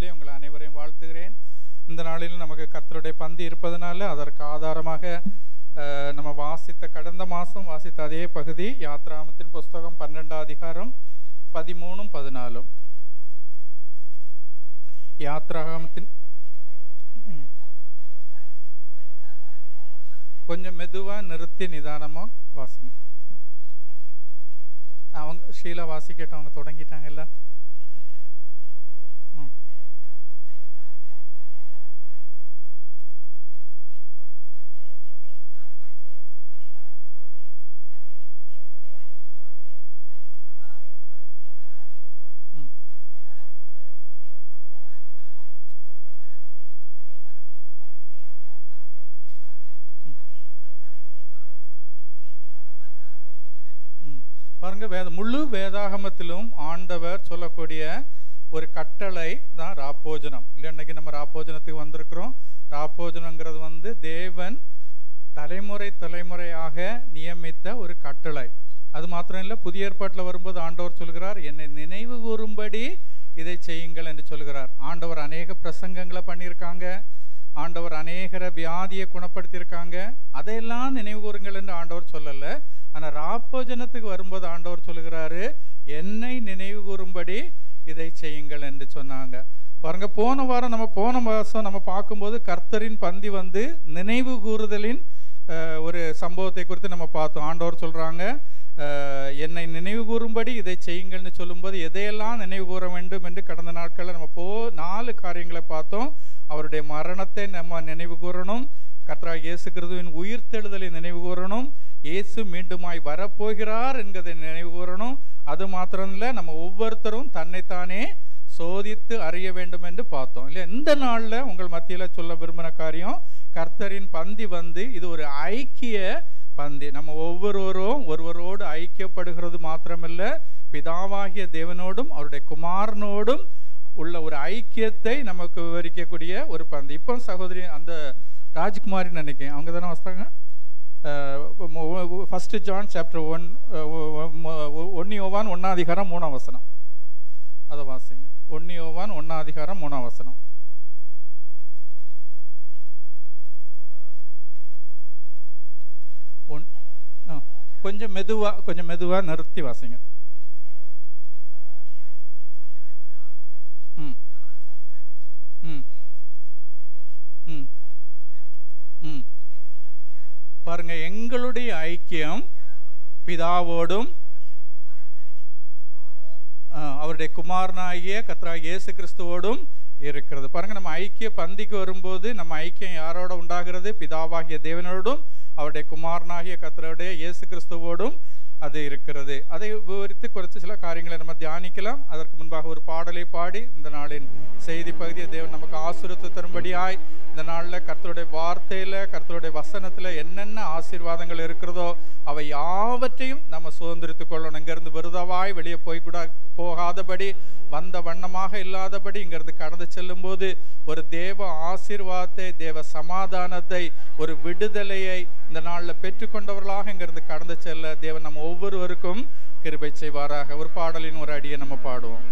நாமத்திலே உங்கள் அனைவரையும் வாழ்த்துகிறேன் இந்த நாளில் நமக்கு கர்த்தருடைய பந்தி இருப்பதனால அதற்கு ஆதாரமாக அஹ், நம்ம வாசித்த கடந்த மாதம் வாசித்த அதே பகுதி யாத்ராமத்தின் புஸ்தகம் பன்னெண்டாம் அதிகாரம் பதிமூணும் பதினாலும் யாத்ராகமத்தின் ம். கொஞ்சம் மெதுவா நிறுத்தி நிதானமா வாசிங்க அவங்க ஷீலா வாசிக்கட்டும் அவங்க தொடங்கிட்டாங்கல்ல ம். ம். ம். ம். பாருங்க வேத முழு வேதாகமத்திலும் ஆண்டவர் சொல்லக்கூடிய ஒரு கட்டளை தான் ராப்போஜனம் இல்லை இன்னைக்கு நம்ம ராப்போஜனத்துக்கு வந்திருக்கிறோம் ராப்போஜனங்கிறது வந்து தேவன் தலைமுறை தலைமுறையாக நியமித்த ஒரு கட்டளை அது மாத்திரம் இல்லை புதிய ஏற்பாட்டில் வரும்போது ஆண்டவர் சொல்கிறார் என்னை நினைவு கூறும்படி இதை செய்யுங்கள் என்று சொல்கிறார் ஆண்டவர் அநேக பிரசங்கங்களை பண்ணியிருக்காங்க ஆண்டவர் அநேகர வியாதியை குணப்படுத்தியிருக்காங்க அதையெல்லாம் நினைவு கூறுங்கள் என்று ஆண்டவர் சொல்லலை ஆனால் ராப்போஜனத்துக்கு வரும்போது ஆண்டவர் சொல்லுகிறாரு என்னை நினைவு கூறும்படி இதை செய்யுங்கள் என்று சொன்னாங்க பாருங்க போன வாரம் நம்ம போன மாதம் நம்ம பார்க்கும்போது கர்த்தரின் பந்தி வந்து நினைவு கூறுதலின் அஹ், ஒரு சம்பவத்தை குறித்து நம்ம பார்த்தோம் ஆண்டவர் சொல்றாங்க அஹ், என்னை நினைவு கூறும்படி இதை செய்யுங்கள்னு சொல்லும்போது எதையெல்லாம் நினைவு கூற வேண்டும் என்று கடந்த நாட்களில் நம்ம போ நாலு காரியங்களை பார்த்தோம் அவருடைய மரணத்தை நம்ம நினைவு கூறணும் கர்த்தராக இயேசு கிறிஸ்துவின் உயிர்த்தெழுதலை நினைவு கூறணும் இயேசு மீண்டுமாய் வரப்போகிறார் என்கிறதை நினைவு கூறணும் அது மாத்திரம் இல்லை நம்ம ஒவ்வொருத்தரும் தன்னைத்தானே சோதித்து அறிய வேண்டும் என்று பார்த்தோம் இல்லையா இந்த நாளில் உங்கள் மத்தியில் சொல்ல விரும்பின காரியம் கர்த்தரின் பந்தி வந்து இது ஒரு ஐக்கிய பந்தி நம்ம ஒவ்வொருவரும் ஒருவரோடு ஐக்கியப்படுகிறது மாத்திரமல்ல பிதாவாகிய தேவனோடும் அவருடைய குமாரனோடும் உள்ள ஒரு ஐக்கியத்தை நமக்கு விவரிக்கக்கூடிய ஒரு பந்தி இப்போ சகோதரி அந்த ராஜ்குமாரின்னு நினைக்கிறேன் அவங்க தானே வந்தாங்க ஃபர்ஸ்ட் ஜான் சாப்டர் ஒன் ஒன்னி ஓவான் ஒன்னாம் அதிகாரம் மூணாம் வசனம் அதை வாசிங்க ஒன்னி ஓவான் ஒன்னாம் அதிகாரம் மூணாம் வசனம் ஒன் ஆ, கொஞ்சம் மெதுவா கொஞ்சம் மெதுவா நிறுத்தி வாசிங்க ம் ம் ம் ம் பாருங்க எங்களுடைய ஐக்கியம் பிதாவோடும் ஆ, அவருடைய குமாரனாகிய கர்த்தராகிய இயேசு கிறிஸ்துவோடும் இருக்கிறது பாருங்க நம்ம ஐக்கிய பந்திக்கு வரும்போது நம்ம ஐக்கியம் யாரோட உண்டாகிறது பிதாவாகிய தேவனோடும் அவருடைய குமாரனாகிய கர்த்தருடைய இயேசு கிறிஸ்துவோடும் அது இருக்கிறது அதை விவரித்து குறைச்சு சில காரியங்களை நம்ம தியானிக்கலாம் அதற்கு முன்பாக ஒரு பாடலை பாடி இந்த நாளின் செய்தி பகுதியை தேவன் நமக்கு ஆசுரத்து தரும்படியாய் இந்த நாளில் கர்த்தருடைய வார்த்தையில் கர்த்தருடைய வசனத்தில் என்னென்ன ஆசீர்வாதங்கள் இருக்கிறதோ அவை யாவற்றையும் நம்ம சுதந்திரித்துக் கொள்ளணும் இங்கிருந்து விருதவாய் வெளியே போய் கூட போகாதபடி வந்த வண்ணமாக இல்லாதபடி இங்கிருந்து கடந்து செல்லும்போது ஒரு தேவ ஆசீர்வாதத்தை தேவ சமாதானத்தை ஒரு விடுதலையை இந்த நாளில் பெற்றுக்கொண்டவர்களாக இங்கிருந்து கடந்து செல்ல தேவன் நம்ம ஒவ்வொருவருக்கும் கிருபை செய்வாராக ஒரு பாடலின் ஒரு அடியை நம்ம பாடுவோம்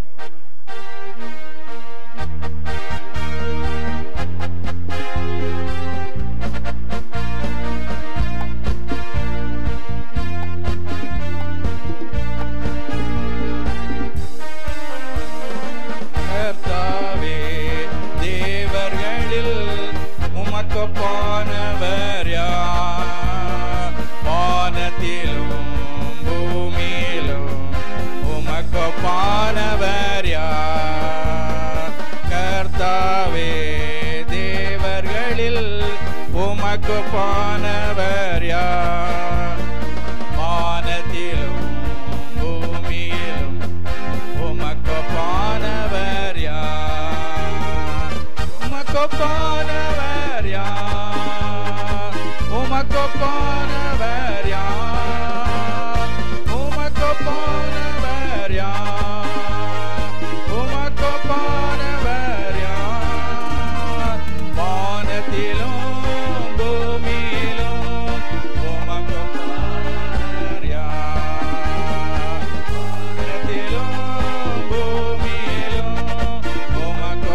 கர்த்தாவே தேவர்களில் உமக்கொப்பானவர் யார் வானத்திலும் பூமியிலும் உமக்கொப்பானவர் யார் கர்த்தாவே தேவர்களில் உமக்கொப்பானவர் யார் வானத்திலும் பூமியிலும் உமக்கொப்பானவர் யார் உமக்கொப்பானவர் யார் உமக்கொப்பானவர் யார் உமக்கொப்பானவர் யார் உமக்கொப்பானவர் யார் வானத்திலும் பூமியிலும் உமக்கொப்பானவர் யார் வானத்திலும் பூமியிலும் உமக்கொப்பானவர்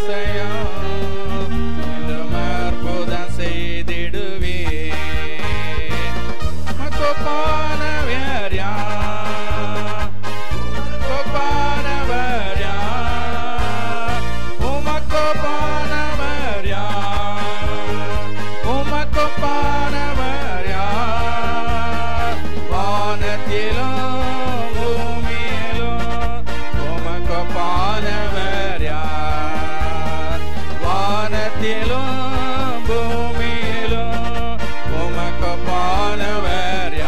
அதிசயம் இன்னும் அற்புதம் செய்திடுவே மக்கோப்பானவர் யார் கோப்பானவர் யார் உமக்கோப்பானவர் யார் உமக்கோப்பானவர் யார் வானத்திலும் பூமியிலும் உமக்கோப்பானவர் யார் வானத்திலும் பூமியிலும் உமக்கோப்பானவர்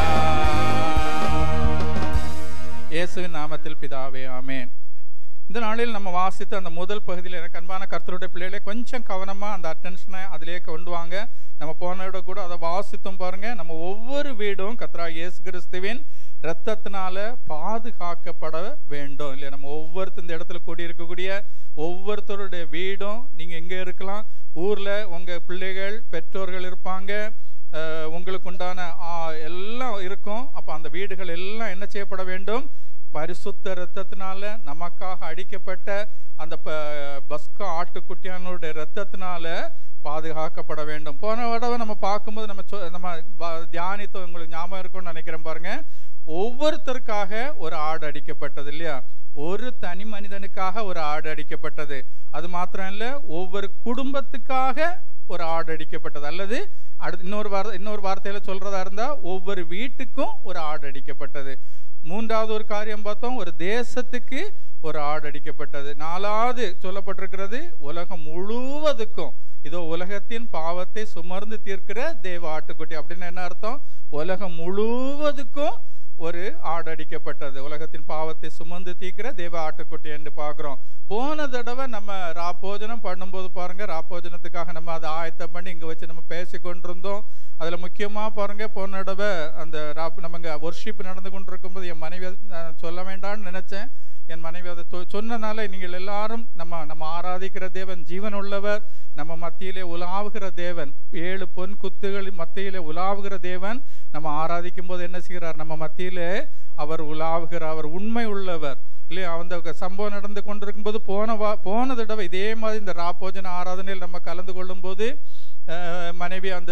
யார் இயேசுவின் நாமத்தில் பிதாவே ஆமென் இந்த நாளில் நம்ம வாசித்த அந்த முதல் பகுதியில் எனக்கு அன்பான கர்த்தருடைய பிள்ளைகளை கொஞ்சம் கவனமாக அந்த அட்டென்ஷனை அதிலேயே கொண்டு வாங்க நம்ம போன விட கூட அதை வாசித்தோம் பாருங்க நம்ம ஒவ்வொரு வீடும் கர்த்தரா இயேசு கிறிஸ்துவின் இரத்தத்தினால பாதுகாக்கப்பட வேண்டும் இல்லையா நம்ம ஒவ்வொருத்தர் இந்த இடத்துல கூடி இருக்கக்கூடிய ஒவ்வொருத்தருடைய வீடும் நீங்கள் எங்கே இருக்கலாம் ஊரில் உங்கள் பிள்ளைகள் பெற்றோர்கள் இருப்பாங்க அஹ், உங்களுக்கு உண்டான ஆ, எல்லாம் இருக்கும் அப்போ அந்த வீடுகள் எல்லாம் என்ன செய்யப்பட வேண்டும் பரிசுத்த இரத்தத்தினால நமக்காக அடிக்கப்பட்ட அந்த ப- பஸ்கா ஆட்டுக்குட்டியானுடைய இரத்தத்தினால பாதுகாக்கப்பட வேண்டும் போன தடவை நம்ம பார்க்கும்போது நம்ம சொ- நம்ம வ- தியானித்தோம் உங்களுக்கு ஞாபகம் இருக்கும்னு நினைக்கிறேன் பாருங்க ஒவ்வொருத்தருக்காக ஒரு ஆடு அடிக்கப்பட்டது இல்லையா ஒரு தனி மனிதனுக்காக ஒரு ஆடு அடிக்கப்பட்டது அது மாத்திரம் இல்ல ஒவ்வொரு குடும்பத்துக்காக ஒரு ஆடு அடிக்கப்பட்டது அல்லது அடுத்து இன்னொரு வார இன்னொரு வார்த்தையில சொல்றதா இருந்தா ஒவ்வொரு வீட்டுக்கும் ஒரு ஆடு அடிக்கப்பட்டது மூன்றாவது ஒரு காரியம் பார்த்தோம் ஒரு தேசத்துக்கு ஒரு ஆடு அடிக்கப்பட்டது நாலாவது சொல்லப்பட்டிருக்கிறது உலகம் முழுவதுக்கும் இதோ உலகத்தின் பாவத்தை சுமர்ந்து தீர்க்கிற தேவ ஆட்டுக்குட்டி அப்படின்னு என்ன அர்த்தம் உலகம் முழுவதுக்கும் ஒரு ஆடு அடிக்கப்பட்டது உலகத்தின் பாவத்தை சுமந்து தீர்க்கிற தேவ ஆட்டுக்குட்டி என்று பார்க்கிறோம் போன தடவை நம்ம ராப்போஜனம் பண்ணும்போது பாருங்க ராப்போஜனத்துக்காக நம்ம அதை ஆயத்தம் பண்ணி இங்க வச்சு நம்ம பேசி கொண்டிருந்தோம் அதுல முக்கியமா பாருங்க போன தடவை அந்த ராப் நம்ம இங்க ஒர்ஷிப் நடந்து கொண்டிருக்கும்போது என் மனைவி அதை நான் சொல்ல வேண்டாம்னு நினைச்சேன் என் மனைவி அதை தொ- சொன்னனால நீங்கள் எல்லாரும் நம்ம நம்ம ஆராதிக்கிற தேவன் ஜீவன் உள்ளவர் நம்ம மத்தியிலே உலாவுகிற தேவன் ஏழு பொன் குத்துகளின் மத்தியிலே உலாவுகிற தேவன் நம்ம ஆராதிக்கும் போது என்ன செய்கிறார் நம்ம மத்தியிலே அவர் உலாவுகிறார் அவர் உண்மை உள்ளவர் இல்லையா அந்த சம்பவம் நடந்து கொண்டிருக்கும்போது போன வா போன தடவை இதே மாதிரி இந்த ராப்போஜன ஆராதனையில் நம்ம கலந்து கொள்ளும்போது அஹ், மனைவி அந்த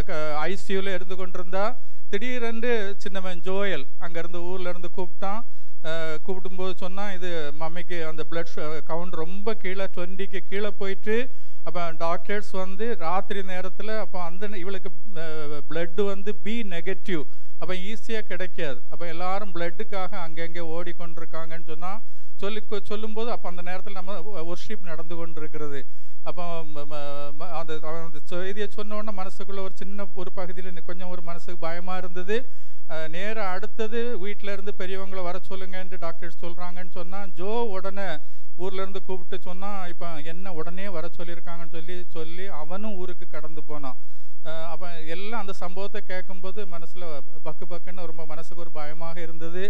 ஐசியூல இருந்து கொண்டிருந்தா திடீரென்று சின்னவன் ஜோயல் அங்கேருந்து ஊர்ல இருந்து கூப்பிட்டான் அஹ், கூப்பிடும்போது சொன்னான் இது மம்மிக்கு அந்த பிளட் கவுண்ட் ரொம்ப கீழே டுவெண்ட்டிக்கு கீழே போயிட்டு அப்போ டாக்டர்ஸ் வந்து ராத்திரி நேரத்தில் அப்போ அந்த நே- இவளுக்கு பிளட்டு வந்து பி நெகட்டிவ் அப்போ ஈஸியாக கிடைக்காது அப்போ எல்லாரும் பிளட்டுக்காக அங்கங்கே ஓடிக்கொண்டிருக்காங்கன்னு சொன்னால் சொல்லி கொ- சொல்லும்போது அப்போ அந்த நேரத்தில் நம்ம ஒர்ஷிப் நடந்து கொண்டிருக்கிறது அப்போ ம- ம- ம- அந்த அவன் அந்த செய்தியை சொன்ன உடனே மனசுக்குள்ள ஒரு சின்ன ஒரு பகுதியில் கொஞ்சம் ஒரு மனசுக்கு பயமாக இருந்தது நேராக அடுத்தது வீட்டில் இருந்து பெரியவங்களை வர சொல்லுங்கன்ட்டு டாக்டர்ஸ் சொல்கிறாங்கன்னு சொன்னால் ஜோ உடனே ஊர்ல இருந்து கூப்பிட்டு சொன்னான் இப்போ என்ன உடனே வர சொல்லியிருக்காங்கன்னு சொல்லி சொல்லி அவனும் ஊருக்கு கடந்து போனான் அஹ் அப்ப எல்லாம் அந்த சம்பவத்தை கேட்கும்போது மனசுல பக்கு பக்குன்னு ரொம்ப மனசுக்கு ஒரு பயமாக இருந்தது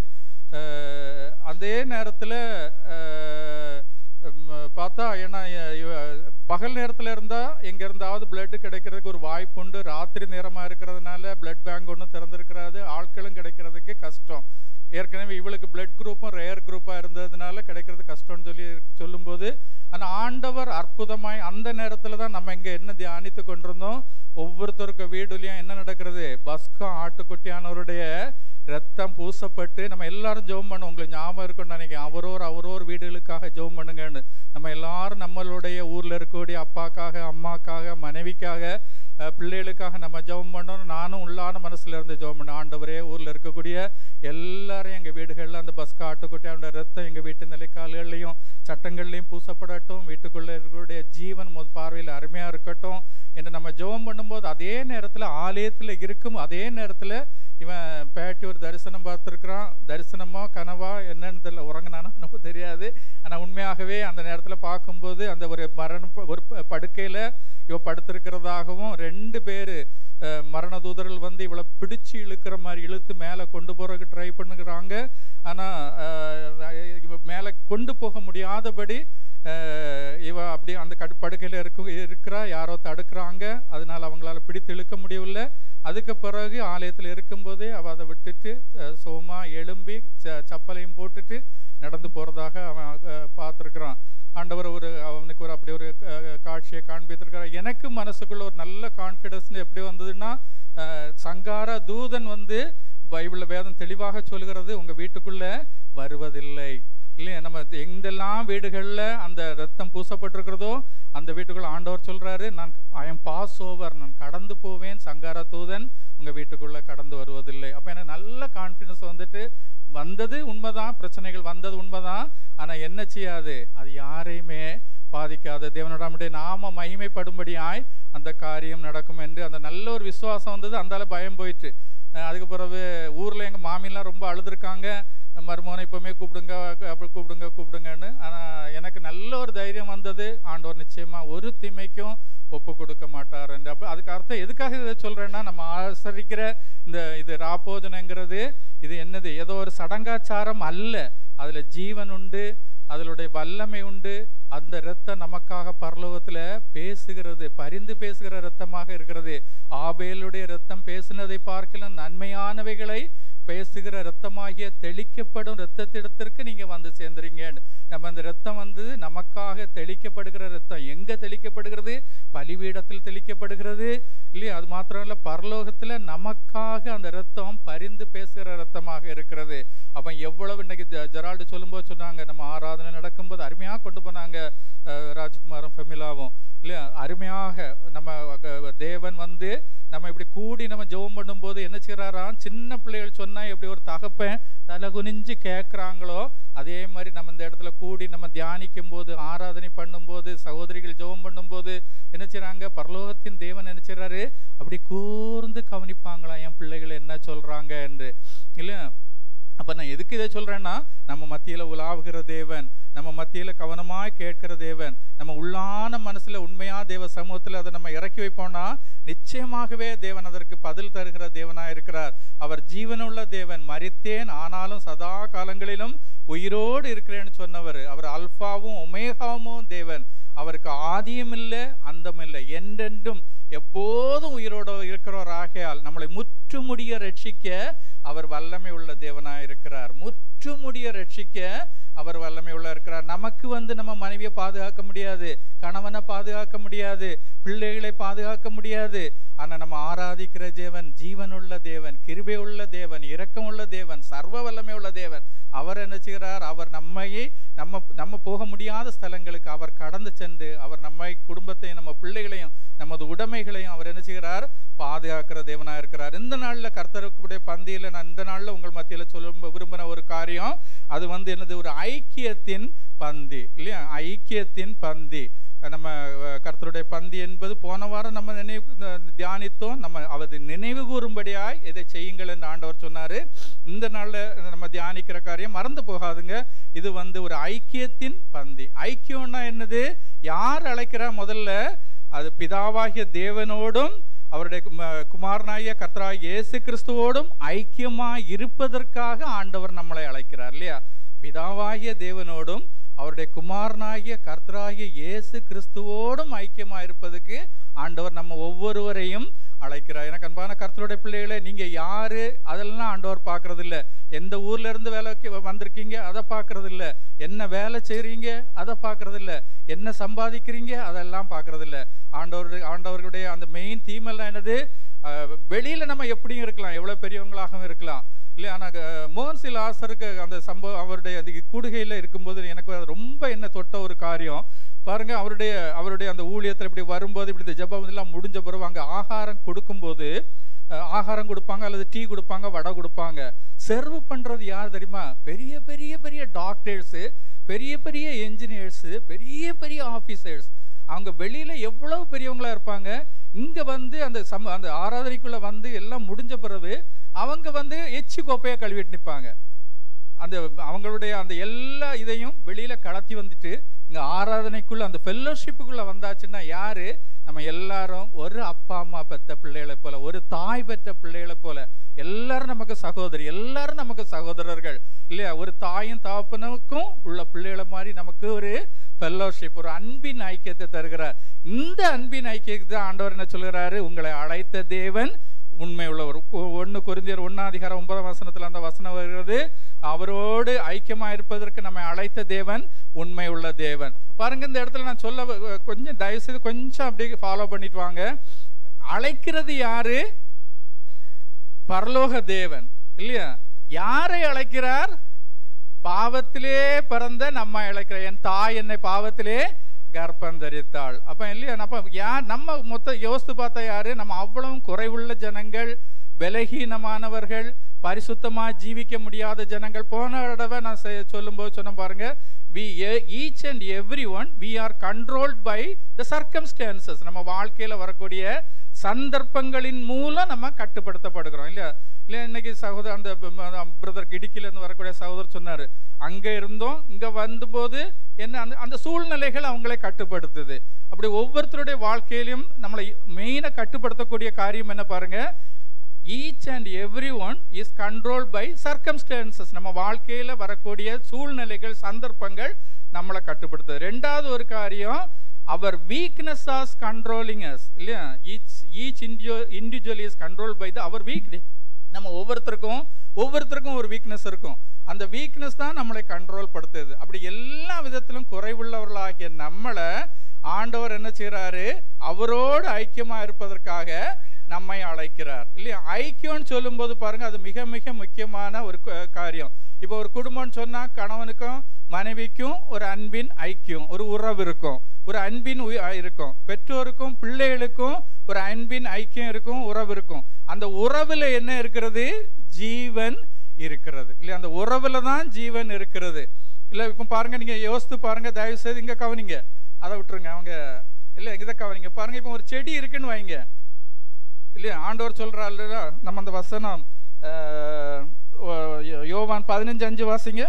அஹ் அதே நேரத்தில் பார்த்தா ஏன்னா இ- இவ- பகல் நேரத்தில் இருந்தால் எங்கே இருந்தாவது பிளட் கிடைக்கிறதுக்கு ஒரு வாய்ப்பு உண்டு ராத்திரி நேரமாக இருக்கிறதுனால பிளட் பேங்க் ஒன்றும் திறந்திருக்கிறாது ஆட்களும் கிடைக்கிறதுக்கு கஷ்டம் ஏற்கனவே இவளுக்கு பிளட் குரூப்பும் ரேர் குரூப்பாக இருந்ததுனால கிடைக்கிறது கஷ்டம்னு சொல்லி சொல்லும்போது ஆனால் ஆண்டவர் அற்புதமாய் அந்த நேரத்தில் தான் நம்ம இங்கே என்ன தியானித்து கொண்டிருந்தோம் ஒவ்வொருத்தருக்கு வீடுலையும் என்ன நடக்கிறது பஸ்கா ஆட்டுக்குட்டியானவருடைய ரத்தம் பூசப்பட்டு நம்ம எல்லாரும் ஜெபம் பண்ணுவோம் உங்களுக்கு ஞாபகம் இருக்கும்னு நினைக்கிறேன் அவரோர் அவரோர் வீடுகளுக்காக ஜெபம் பண்ணுங்கன்னு நம்ம எல்லாரும் நம்மளுடைய ஊர்ல இருக்கக்கூடிய அப்பாக்காக அம்மாக்காக மனைவிக்காக அஹ், பிள்ளைகளுக்காக நம்ம ஜெபம் பண்ணணும் நானும் உள்ளான மனசுல இருந்து ஜெபம் பண்ணேன் ஆண்டவரே ஊர்ல இருக்கக்கூடிய எல்லாரும் எங்க வீடுகள்ல அந்த பஸ் ஆட்டுக்குட்டியாண்ட ரத்தம் எங்க வீட்டு நிலைக்கால்கள்லையும் சட்டங்கள்லையும் பூசப்படட்டும் வீட்டுக்குள்ள இருக்கக்கூடிய ஜீவன் முத பார்வையில் அருமையா இருக்கட்டும் என்று நம்ம ஜெபம் பண்ணும்போது அதே நேரத்துல ஆலயத்துல இருக்கும் அதே நேரத்துல இவன் பேட்டி ஒரு தரிசனம் பார்த்துருக்குறான் தரிசனமா கனவா என்னன்னு தெரியல உறங்கினானோ நமக்கு தெரியாது ஆனா உண்மையாகவே அந்த நேரத்துல பார்க்கும்போது அந்த ஒரு மரண ப- ஒரு ப- படுக்கையில இவ படுத்திருக்கிறதாகவும் ரெண்டு பேர் மரண தூதர்கள் வந்து இவளை பிடிச்சு இழுக்கிற மாதிரி இழுத்து மேலே கொண்டு போறதுக்கு ட்ரை பண்ணுகிறாங்க ஆனால் இவ மேலே கொண்டு போக முடியாதபடி அஹ், இவ அப்படியே அந்த கடு படுக்கையில் இருக்கும் இருக்கிறா யாரோ தடுக்கிறாங்க அதனால அவங்களால பிடித்து இழுக்க முடியவில்லை அதுக்கு பிறகு ஆலயத்தில் இருக்கும்போதே அவள் அதை விட்டுட்டு அஹ், சுகமா எழும்பி ச- சப்பலையும் போட்டுட்டு நடந்து போகிறதாக அவன் பார்த்துருக்குறான் ஆண்டவர் ஒரு அவனுக்கு ஒரு அப்படி ஒரு அஹ், காட்சியை காண்பித்திருக்கிறார் எனக்கு மனசுக்குள்ள ஒரு நல்ல கான்ஃபிடன்ஸ் எப்படி வந்ததுன்னா அஹ், சங்கார தூதன் வந்து பைபிளில் வேதம் தெளிவாக சொல்கிறது உங்கள் வீட்டுக்குள்ள வருவதில்லை இல்லையா நம்ம எங்கெல்லாம் வீடுகளில் அந்த ரத்தம் பூசப்பட்டிருக்கிறதோ அந்த வீட்டுக்குள்ள ஆண்டவர் சொல்றாரு நான் ஐ எம் பாஸ் ஓவர் நான் கடந்து போவேன் சங்கார தூதன் உங்க வீட்டுக்குள்ள கடந்து வருவதில்லை அப்ப எனக்கு நல்ல கான்ஃபிடன்ஸ் வந்துட்டு வந்தது உண்மைதான் பிரச்சனைகள் வந்தது உண்மைதான் ஆனா என்ன செய்யாது அது யாரையுமே பாதிக்காது தேவனோட நம்முடைய நாம மகிமைப்படும்படியாய் அந்த காரியம் நடக்கும் என்று அந்த நல்ல ஒரு விசுவாசம் வந்தது அந்தால பயம் போயிட்டு அஹ் அதுக்கு பிறகு ஊர்ல எங்க மாமிலாம் ரொம்ப அழுதுருக்காங்க மருமகனை இப்பவுமே கூப்பிடுங்க அப்படி கூப்பிடுங்க கூப்பிடுங்கன்னு ஆனா எனக்கு நல்ல ஒரு தைரியம் வந்தது ஆண்டவர் நிச்சயமா ஒரு தீமைக்கும் ஒப்பு கொடுக்க மாட்டார் என்று அப்போ அதுக்கு அர்த்தம் எதுக்காக இதை சொல்றேன்னா நம்ம ஆசரிக்கிற இந்த இது ராப்போஜனங்கிறது இது என்னது ஏதோ ஒரு சடங்காச்சாரம் அல்ல அதுல ஜீவன் உண்டு அதனுடைய வல்லமை உண்டு அந்த இரத்தம் நமக்காக பரலோகத்துல பேசுகிறது பரிந்து பேசுகிற இரத்தமாக இருக்கிறது ஆபேலுடைய இரத்தம் பேசினதை பார்க்கலாம் நன்மையானவைகளை பேசுகிற இரத்தமாகிய தெளிக்கப்படும் இரத்தத்திடத்திற்கு நீங்க வந்து சேர்ந்துறீங்க நம்ம அந்த இரத்தம் வந்து நமக்காக தெளிக்கப்படுகிற இரத்தம் எங்க தெளிக்கப்படுகிறது பலிபீடத்தில் தெளிக்கப்படுகிறது இல்லையா அது மாத்திரம் இல்ல பரலோகத்துல நமக்காக அந்த இரத்தம் பரிந்து பேசுகிற இரத்தமாக இருக்கிறது அப்ப எவ்வளவு இன்னைக்கு ஜ- ஜெரால்டு சொல்லும்போது சொன்னாங்க நம்ம ஆராதனை நடக்கும்போது அருமையா கொண்டு போனாங்க அஹ், ராஜ்குமாரும் ஃபெமிலாவும் இல்லையா அருமையாக நம்ம அஹ், தேவன் வந்து நம்ம இப்படி கூடி நம்ம ஜெபம் பண்ணும்போது என்ன செய்றாராம் சின்ன பிள்ளைகள் சொன்னா எப்படி ஒரு தகப்பன் தலை குனிஞ்சு கேட்குறாங்களோ அதே மாதிரி நம்ம இந்த இடத்துல கூடி நம்ம தியானிக்கும் போது ஆராதனை பண்ணும்போது சகோதரிகள் ஜெபம் பண்ணும்போது என்ன செய்றாங்க பரலோகத்தின் தேவன் என்ன செய்றாரு அப்படி கூர்ந்து கவனிப்பாங்களாம் என் பிள்ளைகள் என்ன சொல்றாங்க என்று இல்லையா அப்ப நான் எதுக்கு இதை சொல்றேன்னா நம்ம மத்தியில உலாவுகிற தேவன் நம்ம மத்தியில கவனமாய் கேட்கிற தேவன் நம்ம உள்ளான மனசுல உண்மையா தேவ சமூகத்துல அதை நம்ம இறக்கி வைப்போம்னா நிச்சயமாகவே தேவன் அதற்கு பதில் தருகிற தேவனா இருக்கிறார் அவர் ஜீவனுள்ள தேவன் மரித்தேன் ஆனாலும் சதா காலங்களிலும் உயிரோடு இருக்கிறேன்னு சொன்னவர் அவர் அல்பாவும் ஒமேகாவும் தேவன் அவருக்கு ஆதியும் இல்லை அந்தம் இல்லை என்றென்றும் எப்போதும் உயிரோடு இருக்கிறவர் ஆகையால் நம்மளை முற்றுமுடிய ரட்சிக்க அவர் வல்லமை உள்ள தேவனாய் இருக்கிறார் முற்றுமுடிய ரட்சிக்க அவர் வல்லமை உள்ள இருக்கிறார் நமக்கு வந்து நம்ம மனைவியை பாதுகாக்க முடியாது கணவனை பாதுகாக்க முடியாது பிள்ளைகளை பாதுகாக்க முடியாது ஆனா நம்ம ஆராதிக்கிற தேவன் ஜீவனுள்ள தேவன் கிருபை உள்ள தேவன் இரக்கம் உள்ள தேவன் சர்வ வல்லமை உள்ள தேவன் அவர் என்ன செய்கிறார் அவர் நம்மையே நம்ம நம்ம போக முடியாத ஸ்தலங்களுக்கு அவர் கடந்து சென்று அவர் நம்மை குடும்பத்தையும் நம்ம பிள்ளைகளையும் நமது உடைமைகளையும் அவர் என்ன செய்கிறார் பாதுகாக்கிற தேவனா இருக்கிறார் இந்த நாள்ல கர்த்தருக்குடைய பந்தியில நான் இந்த நாள்ல உங்கள் மத்தியில சொல்ல விரும்பின ஒரு காரியம் அது வந்து என்னது ஒரு ஐக்கியத்தின் பந்தி இல்லையா ஐக்கியத்தின் பந்தி நம்ம அஹ், கர்த்தருடைய பந்தி என்பது போன வாரம் நம்ம நினைவு அஹ், தியானித்தோம் நம்ம அவரது நினைவு கூறும்படியாய் இதை செய்யுங்கள் என்று ஆண்டவர் சொன்னாரு இந்த நாள்ல நம்ம தியானிக்கிற காரியம் மறந்து போகாதுங்க இது வந்து ஒரு ஐக்கியத்தின் பந்தி ஐக்கியம்னா என்னது யார் அழைக்கிறா முதல்ல அது பிதாவாகிய தேவனோடும் அவருடைய கும- குமாரனாகிய கர்த்தராகிய இயேசு கிறிஸ்துவோடும் ஐக்கியமாய் இருப்பதற்காக ஆண்டவர் நம்மளை அழைக்கிறார் இல்லையா பிதாவாகிய தேவனோடும் அவருடைய குமாரனாகிய கர்த்தராகிய இயேசு கிறிஸ்துவோடும் ஐக்கியமாய் இருப்பதுக்கு ஆண்டவர் நம்ம ஒவ்வொருவரையும் அழைக்கிறார் எனக்கு அன்பான கர்த்தருடைய பிள்ளைகளே நீங்க யாரு அதெல்லாம் ஆண்டவர் பார்க்கறது இல்ல எந்த ஊர்ல இருந்து வேலைக்கு வ- வந்திருக்கீங்க அதை பார்க்கறது இல்ல என்ன வேலை செய்றீங்க அதை பார்க்கறது இல்ல என்ன சம்பாதிக்கிறீங்க அதெல்லாம் பார்க்கறது இல்ல ஆண்டவர் ஆண்டவர்களுடைய அந்த மெயின் தீம் எல்லாம் என்னது அஹ், வெளியில நம்ம எப்படியும் இருக்கலாம் எவ்வளவு பெரியவங்களாகவும் இருக்கலாம் இல்லையா ஆனால் மோகன் சில் ஆசருக்கு அந்த சம்பவம் அவருடைய அந்த கூடுகையில் இருக்கும்போது எனக்கு அது ரொம்ப என்ன தொட்ட ஒரு காரியம் பாருங்க அவருடைய அவருடைய அந்த ஊழியத்தில் இப்படி வரும்போது இப்படி இந்த ஜெபம் எல்லாம் முடிஞ்ச பிறகு அங்கே ஆகாரம் கொடுக்கும்போது அஹ், ஆகாரம் கொடுப்பாங்க அல்லது டீ கொடுப்பாங்க வடை கொடுப்பாங்க சர்வ் பண்றது யார் தெரியுமா பெரிய பெரிய பெரிய டாக்டர்ஸு பெரிய பெரிய என்ஜினியர்ஸு பெரிய பெரிய ஆஃபீஸர்ஸ் அவங்க வெளியில எவ்வளவு பெரியவங்களா இருப்பாங்க இங்க வந்து அந்த சம அந்த ஆராதனைக்குள்ள வந்து எல்லாம் முடிஞ்ச பிறகு அவங்க வந்து எச்சி கோப்பையை கழுவிட்டு நிற்பாங்க அந்த அவங்களுடைய அந்த எல்லா இதையும் வெளியில கலத்தி வந்துட்டு இங்க ஆராதனைக்குள்ள அந்த ஃபெல்லோஷிப்புக்குள்ள வந்தாச்சுன்னா யாரு நம்ம எல்லாரும் ஒரு அப்பா அம்மா பெத்த பிள்ளைகளை போல ஒரு தாய் பெற்ற பிள்ளைகளை போல எல்லாரும் நமக்கு சகோதரி எல்லாரும் நமக்கு சகோதரர்கள் இல்லையா ஒரு தாயும் தகப்பனுக்கும் உள்ள பிள்ளைகளை மாதிரி நமக்கு ஒரு ஃபெல்லோஷிப் ஒரு அன்பின் ஐக்கியத்தை தருகிறார் இந்த அன்பின் ஐக்கியத்தை தான் ஆண்டவர் என்ன சொல்கிறாரு உங்களை அழைத்த தேவன் உண்மை உள்ளவர் ஒன்று கொரிந்தியர் ஒன்னாம் அதிகாரம் ஒன்பதாம் வசனத்தில் அந்த வசனம் வருகிறது அவரோடு ஐக்கியமா இருப்பதற்கு நம்மை அழைத்த தேவன் உண்மை உள்ள தேவன் பாருங்க இந்த இடத்துல நான் சொல்ல வ- கொஞ்சம் தயவு செய்து கொஞ்சம் அப்படியே ஃபாலோ பண்ணிட்டு வாங்க அழைக்கிறது யாரு பரலோக தேவன் இல்லையா யாரை அழைக்கிறார் பாவத்திலே பிறந்த நம்ம அழைக்கிறார் என் தாய் என்னை பாவத்திலே கர்ப்பம் தரித்தாள் அப்ப இல்லையா நம்ம யார் நம்ம மொத்த யோசித்து பார்த்தா யாரு நம்ம அவ்வளவும் குறைவுள்ள ஜனங்கள் பலகீனமானவர்கள் பரிசுத்தமா ஜீவிக்க முடியாத ஜனங்கள் போன தடவை நான் செ- சொல்லும்போது சொன்ன பாருங்க we each and every one we are controlled by the circumstances நம்ம வாழ்க்கையில வரக்கூடிய சந்தர்ப்பங்களின் மூலம் நம்ம கட்டுப்படுத்தப்படுகிறோம் இல்லையா இல்லையா இன்னைக்கு சகோதரர் அந்த பிரதர் இடுக்கிலேருந்து வரக்கூடிய சகோதரர் சொன்னாரு அங்க இருந்தோம் இங்க வந்தபோது என்ன அந்த அந்த சூழ்நிலைகள் அவங்களை கட்டுப்படுத்துது அப்படி ஒவ்வொருத்தருடைய வாழ்க்கையிலும் நம்மளை மெயினாக கட்டுப்படுத்தக்கூடிய காரியம் என்ன பாருங்க each and every one is control by circumstances நம்ம வாழ்க்கையில் வரக்கூடிய சூழ்நிலைகள் சந்தர்ப்பங்கள் நம்மளை கட்டுப்படுத்துது ரெண்டாவது ஒரு காரியம் our weakness is controlling us இல்லையா ஈச் ஈச் இண்டியோ individual is control by the our weak நம்ம ஒவ்வொருத்தருக்கும் ஒவ்வொருத்தருக்கும் ஒரு வீக்னஸ் இருக்கும் அந்த வீக்னஸ் தான் நம்மளை கண்ட்ரோல் படுத்துது அப்படி எல்லா விதத்திலும் குறைவுள்ளவர்களாகிய நம்மளை ஆண்டவர் என்ன செய்றாரு அவரோடு ஐக்கியமா இருப்பதற்காக நம்மை அழைக்கிறார் இல்லையா ஐக்கியம்னு சொல்லும்போது பாருங்க அது மிக மிக முக்கியமான ஒரு கு- காரியம் இப்போ ஒரு குடும்பம்னு சொன்னா கணவனுக்கும் மனைவிக்கும் ஒரு அன்பின் ஐக்கியம் ஒரு உறவு இருக்கும் ஒரு அன்பின் உய- இருக்கும் பெற்றோருக்கும் பிள்ளைகளுக்கும் ஒரு அன்பின் ஐக்கியம் இருக்கும் உறவு இருக்கும் அந்த உறவுல என்ன இருக்கிறது ஜீவன் இருக்கிறது இல்லையா அந்த உறவுல தான் ஜீவன் இருக்கிறது இல்ல இப்போ பாருங்க நீங்க யோசித்து பாருங்க தயவு செய்து இங்க கவனிங்க அதை விட்டுருங்க அவங்க இல்ல இதை கவனிங்க பாருங்க இப்போ ஒரு செடி இருக்குன்னு வைங்க இல்லையா ஆண்டவர் சொல்றாரு இல்லையா நம்ம அந்த வசனம் அஹ், ஓ- யோ- யோவான் பதினஞ்சு அஞ்சு வாசிங்க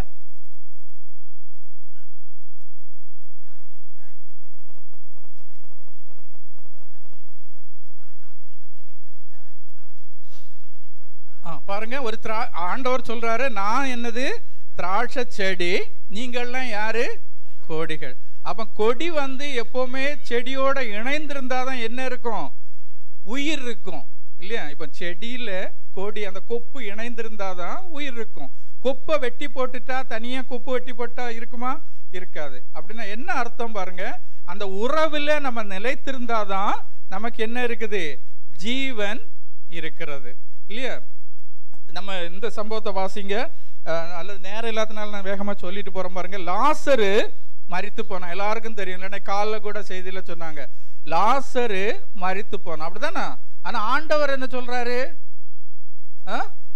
ஆ பாருங்க ஒரு திரா ஆண்டவர் சொல்றாரு நான் என்னது திராட்சை செடி நீங்கள்லாம் யாரு கொடிகள் அப்ப கொடி வந்து எப்பவுமே செடியோட இணைந்திருந்தாதான் என்ன இருக்கும் உயிர் இருக்கும் இல்லையா இப்ப செடியில கொடி அந்த கொப்பு இணைந்திருந்தாதான் உயிர் இருக்கும் கொப்பை வெட்டி போட்டுட்டா தனியா கொப்பு வெட்டி போட்டா இருக்குமா இருக்காது அப்படின்னா என்ன அர்த்தம் பாருங்க அந்த உறவுல நம்ம நிலைத்திருந்தாதான் நமக்கு என்ன இருக்குது ஜீவன் இருக்கிறது இல்லையா நம்ம இந்த சம்பவத்தை வாசிங்க அஹ், அல்லது நேரம் இல்லாதனால நான் வேகமா சொல்லிட்டு போறேன் பாருங்க லாசரு மரித்து போனான் எல்லாருக்கும் தெரியும் இல்லைன்னா காலைல கூட செய்தியில சொன்னாங்க லாசரு மரித்து போனான் அப்படிதானே ஆனா ஆண்டவர் என்ன சொல்றாரு ஆ?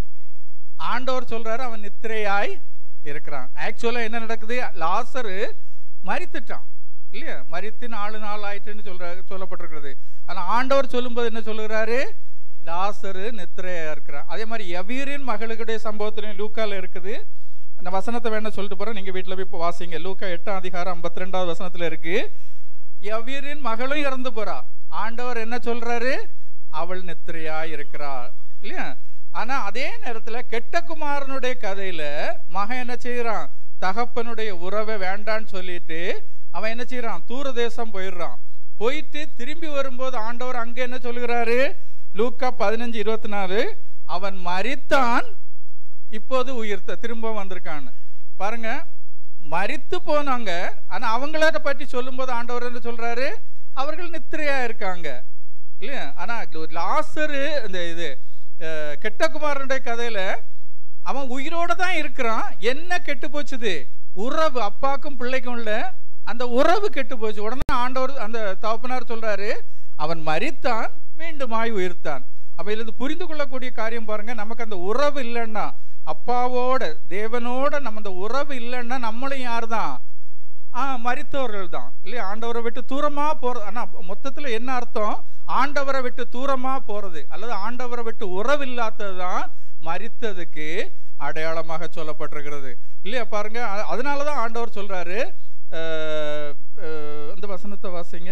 ஆண்டவர் சொல்றாரு அவன் நித்திரையாய் இருக்கிறான் ஆக்சுவலா என்ன நடக்குது லாசரு மரித்துட்டான் இல்லையா மரித்து நாலு நாள் ஆயிட்டுன்னு சொல்ற சொல்லப்பட்டிருக்கிறது ஆனா ஆண்டவர் சொல்லும்போது என்ன சொல்லுகிறாரு லாசரு நித்திரையா இருக்கிறான் அதே மாதிரி எவீரின் மகளுடைய சம்பவத்திலையும் லூக்கால இருக்குது அந்த வசனத்தை வேணா சொல்லிட்டு போறேன் நீங்க வீட்டுல போய் இப்போ வாசிங்க லூக்கா எட்டாம் அதிகாரம் ஐம்பத்தி ரெண்டாவது வசனத்துல இருக்கு எவீரின் மகளும் இறந்து போறா ஆண்டவர் என்ன சொல்றாரு அவள் நித்திரையா இருக்கிறாள் இல்லையா ஆனா அதே நேரத்துல கெட்ட குமாரனுடைய கதையில மகன் என்ன செய்யறான் தகப்பனுடைய உறவை வேண்டான்னு சொல்லிட்டு அவன் என்ன செய்யறான் தூர தேசம் போயிடுறான் போயிட்டு திரும்பி வரும்போது ஆண்டவர் அங்க என்ன சொல்லுகிறாரு லூக்கா பதினஞ்சு இருபத்தி நாலு அவன் மரித்தான் இப்போது உயிர்த்த திரும்ப வந்திருக்கான்னு பாருங்க மரித்து போனாங்க ஆனா அவங்கள பற்றி சொல்லும்போது ஆண்டவர் என்ன சொல்றாரு அவர்கள் நித்திரையா இருக்காங்க இல்லையா ஆனா லாசரு இந்த இது அஹ், கெட்ட குமாரனுடைய கதையில அவன் உயிரோட தான் இருக்கிறான் என்ன கெட்டு போச்சுது உறவு அப்பாக்கும் பிள்ளைக்கும் உள்ள அந்த உறவு கெட்டு போச்சு உடனே ஆண்டவர் அந்த தகப்பனார் சொல்றாரு அவன் மரித்தான் மீண்டுமாய் உயிர்த்தான் அப்ப இதுல இருந்து புரிந்து கொள்ளக்கூடிய காரியம் பாருங்க நமக்கு அந்த உறவு இல்லைன்னா அப்பாவோட தேவனோட நம்ம அந்த உறவு இல்லைன்னா நம்மளும் யார் தான் ஆ மரித்தவர்கள் தான் இல்லையா ஆண்டவரை விட்டு தூரமா போறது ஆனா மொத்தத்துல என்ன அர்த்தம் ஆண்டவரை விட்டு தூரமா போறது அல்லது ஆண்டவரை விட்டு உறவு இல்லாதது தான் மரித்ததுக்கு அடையாளமாக சொல்லப்பட்டிருக்கிறது இல்லையா பாருங்க அ- அதனாலதான் ஆண்டவர் சொல்றாரு அஹ், அஹ், இந்த வசனத்தை வாசிங்க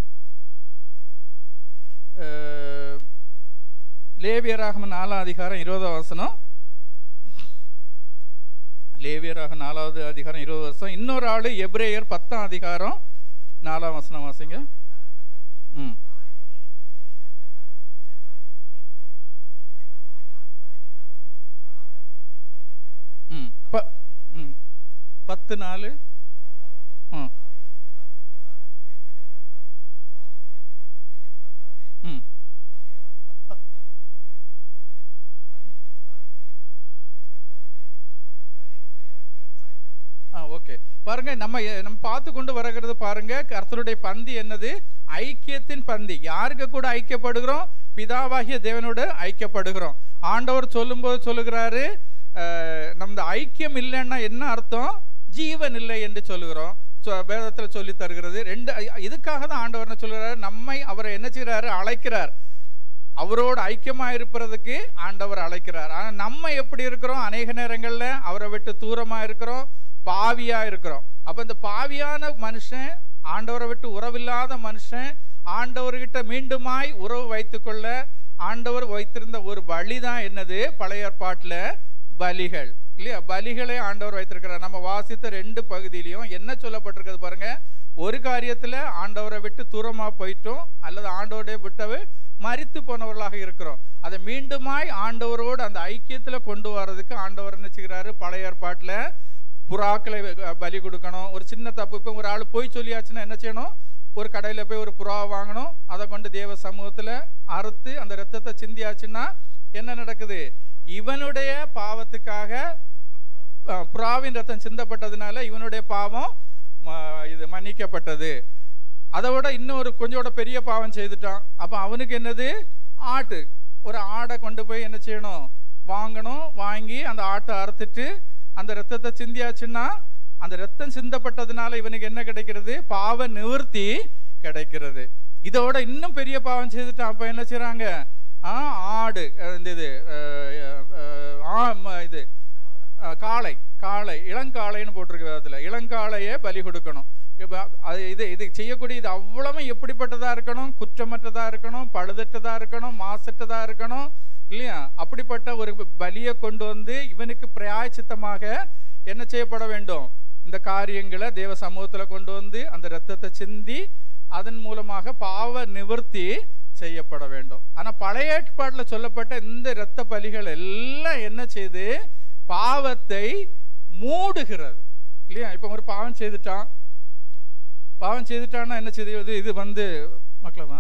அஹ், லேவியராகம நாலாம் அதிகாரம் இருபதாம் வசனம் லேவியராக நாலாவது அதிகாரம் இருபது வருஷம் இன்னொரு ஆளு எப்ரேயர் பத்தாம் அதிகாரம் நாலாம் வசனம் வாசிங்க ம் ப ம் பத்து நாலு ம் ம் ஆ ஓகே பாருங்க நம்ம எ- நம்ம பார்த்து கொண்டு வருகிறது பாருங்க கர்த்தருடைய பந்தி என்னது ஐக்கியத்தின் பந்தி யாருக்கு கூட ஐக்கியப்படுகிறோம் பிதாவாகிய தேவனோடு ஐக்கியப்படுகிறோம் ஆண்டவர் சொல்லும்போது சொல்லுகிறாரு அஹ், நமது ஐக்கியம் இல்லைன்னா என்ன அர்த்தம் ஜீவன் இல்லை என்று சொல்லுகிறோம் சொ- வேதத்துல சொல்லி தருகிறது ரெண்டு ஐ- இதுக்காக தான் ஆண்டவர் என்ன சொல்லுகிறாரு நம்மை அவரை என்ன செய்கிறாரு அழைக்கிறார் அவரோடு ஐக்கியமா இருப்பதற்கு ஆண்டவர் அழைக்கிறார் ஆனா நம்ம எப்படி இருக்கிறோம் அநேக நேரங்கள்ல அவரை விட்டு தூரமா இருக்கிறோம் பாவியா இருக்கிறோம் அப்ப இந்த பாவியான மனுஷன் ஆண்டவரை விட்டு உறவில்லாத மனுஷன் ஆண்டவர்கிட்ட மீண்டுமாய் உறவு வைத்துக்கொள்ள ஆண்டவர் வைத்திருந்த ஒரு வழிதான் என்னது பழைய ஏற்பாட்டுல பலிகள் இல்லையா பலிகளை ஆண்டவர் வைத்திருக்கிறார் நம்ம வாசித்த ரெண்டு பகுதியிலையும் என்ன சொல்லப்பட்டிருக்கிறது பாருங்க ஒரு காரியத்துல ஆண்டவரை விட்டு தூரமா போயிட்டோம் அல்லது ஆண்டவருடைய விட்டவு மரித்து போனவர்களாக இருக்கிறோம் அதை மீண்டுமாய் ஆண்டவரோடு அந்த ஐக்கியத்துல கொண்டு வர்றதுக்கு ஆண்டவர் என்ன செய்கிறாரு பழைய ஏற்பாட்டுல புறாக்களை வெ- பலி கொடுக்கணும் ஒரு சின்ன தப்பு இப்போ ஒரு ஆள் போய் சொல்லியாச்சுன்னா என்ன செய்யணும் ஒரு கடையில் போய் ஒரு புறா வாங்கணும் அதை கொண்டு தேவ சமூகத்தில் அறுத்து அந்த ரத்தத்தை சிந்தியாச்சுன்னா என்ன நடக்குது இவனுடைய பாவத்துக்காக அஹ், புறாவின் ரத்தம் சிந்தப்பட்டதுனால இவனுடைய பாவம் ம- இது மன்னிக்கப்பட்டது அதை விட இன்னும் ஒரு கொஞ்சோட பெரிய பாவம் செய்துட்டான் அப்போ அவனுக்கு என்னது ஆட்டு ஒரு ஆடை கொண்டு போய் என்ன செய்யணும் வாங்கணும் வாங்கி அந்த ஆட்டை அறுத்துட்டு அந்த ரத்தத்தை சிந்தியாச்சுன்னா அந்த ரத்தம் சிந்தப்பட்டதுனால இவனுக்கு என்ன கிடைக்கிறது பாவ நிவர்த்தி கிடைக்கிறது இதோட இன்னும் பெரிய பாவம் செய்துட்டான் அப்போ என்ன செய்றாங்க ஆ ஆடு அஹ் இந்த இது அஹ், அஹ், ஆ ம- இது அஹ், காளை காளை இளங்காளைன்னு போட்டிருக்கு வேதத்தில் இளங்காளையே பலி கொடுக்கணும் இப்போ அது இது இது செய்யக்கூடிய இது அவ்வளவும் எப்படிப்பட்டதா இருக்கணும் குற்றமற்றதா இருக்கணும் பழுதற்றதா இருக்கணும் மாசற்றதா இருக்கணும் இல்லையா அப்படிப்பட்ட ஒரு பலியை கொண்டு வந்து இவனுக்கு பிராயச்சித்தமாக என்ன செய்யப்பட வேண்டும் இந்த காரியங்களை தேவ சமூகத்துல கொண்டு வந்து அந்த இரத்தத்தை சிந்தி அதன் மூலமாக பாவ நிவர்த்தி செய்யப்பட வேண்டும் ஆனா பழைய ஏற்பாட்டுல சொல்லப்பட்ட இந்த இரத்த பலிகள் எல்லாம் என்ன செய்து பாவத்தை மூடுகிறது இல்லையா இப்போ ஒரு பாவம் செய்துட்டான் பாவம் செய்துட்டான்னா என்ன செய்து இது வந்து மக்களவா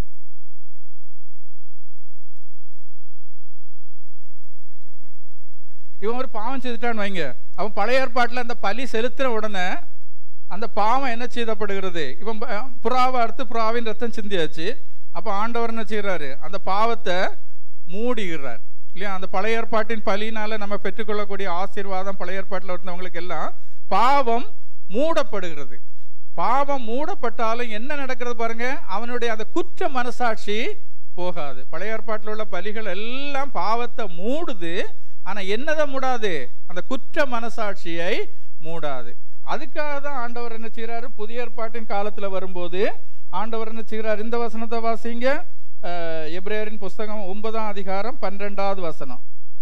இவன் ஒரு பாவம் செய்துட்டான்னு வைங்க அவன் பழைய ஏற்பாட்டில் அந்த பலி செலுத்தின உடனே அந்த பாவம் என்ன செய்தப்படுகிறது இவன் ப- புறாவை அறுத்து புறாவின் ரத்தம் சிந்தியாச்சு அப்போ ஆண்டவர் என்ன செய்கிறாரு அந்த பாவத்தை மூடுகிறார் இல்லையா அந்த பழைய ஏற்பாட்டின் பலினால நம்ம பெற்றுக்கொள்ளக்கூடிய ஆசீர்வாதம் பழைய ஏற்பாட்டில் இருந்தவங்களுக்கு எல்லாம் பாவம் மூடப்படுகிறது பாவம் மூடப்பட்டாலும் என்ன நடக்கிறது பாருங்க அவனுடைய அந்த குற்ற மனசாட்சி போகாது பழைய ஏற்பாட்டில் உள்ள பலிகள் எல்லாம் பாவத்தை மூடுது ஆனா என்னதை மூடாது அந்த குற்ற மனசாட்சியை மூடாது அதுக்காக தான் ஆண்டவர் என்ன செய்கிறாரு புதிய ஏற்பாட்டின் காலத்துல வரும்போது ஆண்டவர் என்ன செய்கிறார் இந்த வசனத்தை வாசிங்க அஹ், எபிரேயரின் புஸ்தகம் ஒன்பதாம் அதிகாரம் பன்னிரெண்டாவது வசனம்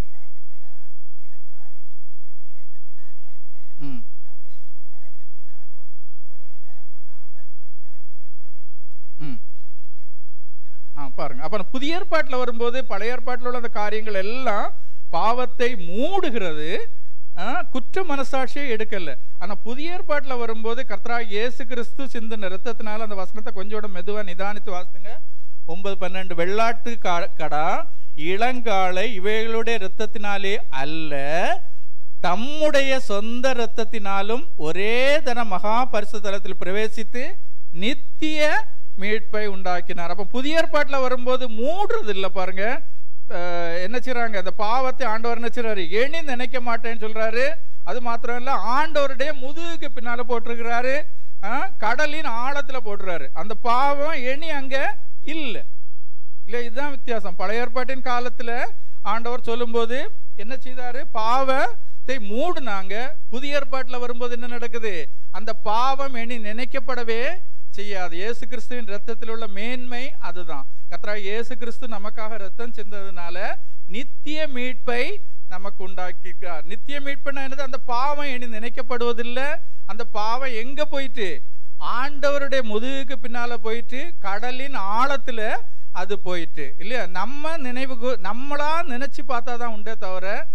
ம் ம் ஆ பாருங்க அப்ப புதிய ஏற்பாட்டில் வரும்போது பழைய ஏற்பாட்டில் உள்ள அந்த காரியங்கள் எல்லாம் பாவத்தை மூடுகிறது ஆ, குற்ற மனசாட்சியை எடுக்கல ஆனா புதிய ஏற்பாட்டில் வரும்போது கர்த்தரா இயேசு கிறிஸ்து சிந்தின ரத்தத்தினால அந்த வசனத்தை கொஞ்சோட மெதுவா நிதானித்து வாசிங்க ஒன்பது பன்னெண்டு வெள்ளாட்டு கா- கடா இளங்காளை இவைகளுடைய இரத்தத்தினாலே அல்ல தம்முடைய சொந்த இரத்தத்தினாலும் ஒரே தன மகா பரிசுத்தலத்தில் பிரவேசித்து நித்திய மீட்பை உண்டாக்கினார் அப்ப புதிய ஏற்பாட்டுல வரும்போது மூடுறது இல்ல பாருங்க அஹ், என்ன செய்றாங்க அந்த பாவத்தை ஆண்டவர் என்ன செய்றாரு எண்ணி நினைக்க மாட்டேன்னு சொல்றாரு அது மாத்திரம் இல்ல ஆண்டவருடைய முதுகுக்கு பின்னால போட்டிருக்கிறாரு அஹ், கடலின் ஆழத்துல போட்டுறாரு அந்த பாவம் எண்ணி அங்க இல்ல இல்ல இதுதான் வித்தியாசம் பழைய ஏற்பாட்டின் காலத்துல ஆண்டவர் சொல்லும்போது என்ன செய்தாரு பாவத்தை மூடுனாங்க புதிய ஏற்பாட்டுல வரும்போது என்ன நடக்குது அந்த பாவம் எண்ணி நினைக்கப்படவே செய்யாது இயேசு கிறிஸ்துவின் ரத்தத்தில் உள்ள மேன்மை அதுதான் கர்த்தரா இயேசு கிறிஸ்து நமக்காக ரத்தம் சிந்ததுனால நித்திய மீட்பை நமக்கு உண்டாக்கியிருக்கார் நித்திய மீட்புனா என்னது அந்த பாவம் எண்ணி நினைக்கப்படுவதில்லை அந்த பாவம் எங்க போயிட்டு ஆண்டவருடைய முதுகுக்கு பின்னால போயிட்டு கடலின் ஆழத்துல அது போயிட்டு இல்லையா நம்ம நினைவு கூ- நம்மளா நினைச்சு பார்த்தா தான் உண்டே தவிர